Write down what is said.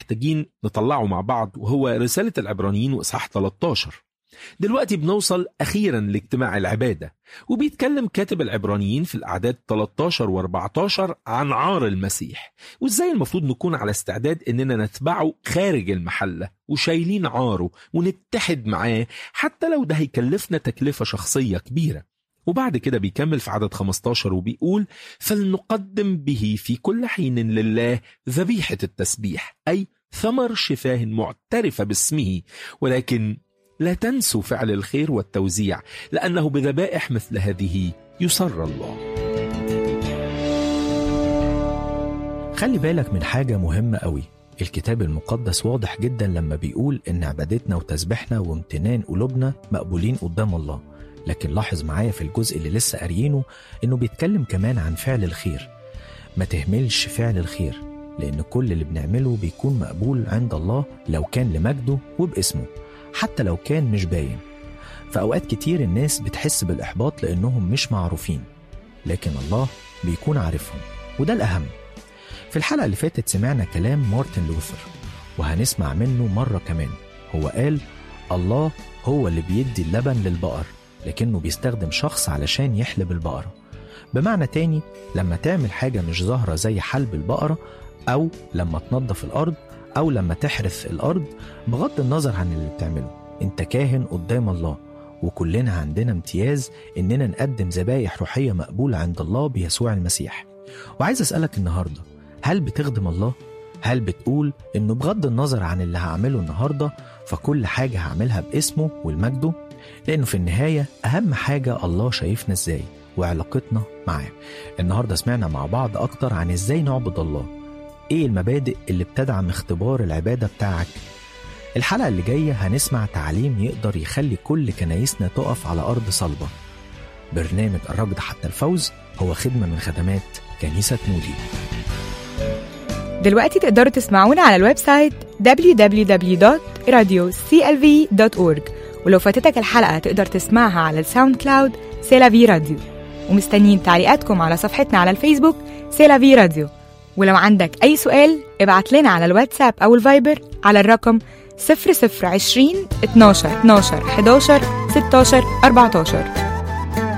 محتاجين نطلعه مع بعض وهو رسالة العبرانيين وإصحاح 13 دلوقتي بنوصل أخيرا لاجتماع العبادة وبيتكلم كاتب العبرانيين في الأعداد 13 و14 عن عار المسيح وإزاي المفروض نكون على استعداد إننا نتبعه خارج المحلة وشايلين عاره ونتحد معاه حتى لو ده هيكلفنا تكلفة شخصية كبيرة وبعد كده بيكمل في عدد 15 وبيقول فلنقدم به في كل حين لله ذبيحة التسبيح أي ثمر شفاه معترفة باسمه ولكن لا تنسوا فعل الخير والتوزيع لأنه بذبائح مثل هذه يسر الله خلي بالك من حاجة مهمة قوي الكتاب المقدس واضح جدا لما بيقول إن عبادتنا وتسبيحنا وامتنان قلوبنا مقبولين قدام الله لكن لاحظ معايا في الجزء اللي لسه قاريينه إنه بيتكلم كمان عن فعل الخير ما تهملش فعل الخير لأن كل اللي بنعمله بيكون مقبول عند الله لو كان لمجده وباسمه حتى لو كان مش باين في أوقات كتير الناس بتحس بالإحباط لأنهم مش معروفين لكن الله بيكون عارفهم وده الأهم في الحلقة اللي فاتت سمعنا كلام مارتن لوثر وهنسمع منه مرة كمان هو قال الله هو اللي بيدي اللبن للبقر لكنه بيستخدم شخص علشان يحلب البقرة بمعنى تاني لما تعمل حاجة مش ظاهرة زي حلب البقرة أو لما تنظف الأرض أو لما تحرث الأرض بغض النظر عن اللي بتعمله أنت كاهن قدام الله وكلنا عندنا امتياز إننا نقدم ذبايح روحية مقبولة عند الله بيسوع المسيح وعايز أسألك النهاردة هل بتخدم الله؟ هل بتقول إنه بغض النظر عن اللي هعمله النهاردة فكل حاجة هعملها باسمه والمجده؟ لأنه في النهاية أهم حاجة الله شايفنا إزاي وعلاقتنا معاه النهاردة سمعنا مع بعض أكتر عن إزاي نعبد الله ايه المبادئ اللي بتدعم اختبار العبادة بتاعك الحلقة اللي جاية هنسمع تعليم يقدر يخلي كل كنايسنا تقف على أرض صلبة برنامج الركض حتى الفوز هو خدمة من خدمات كنيسة مودي دلوقتي تقدروا تسمعونا على الويب سايت www.radioclv.org ولو فاتتك الحلقة تقدر تسمعها على الساوند كلاود سيلافي راديو ومستنيين تعليقاتكم على صفحتنا على الفيسبوك سيلافي راديو ولو عندك أي سؤال ابعت لنا على الواتساب أو الفايبر على الرقم 0020 12 12 11 16 14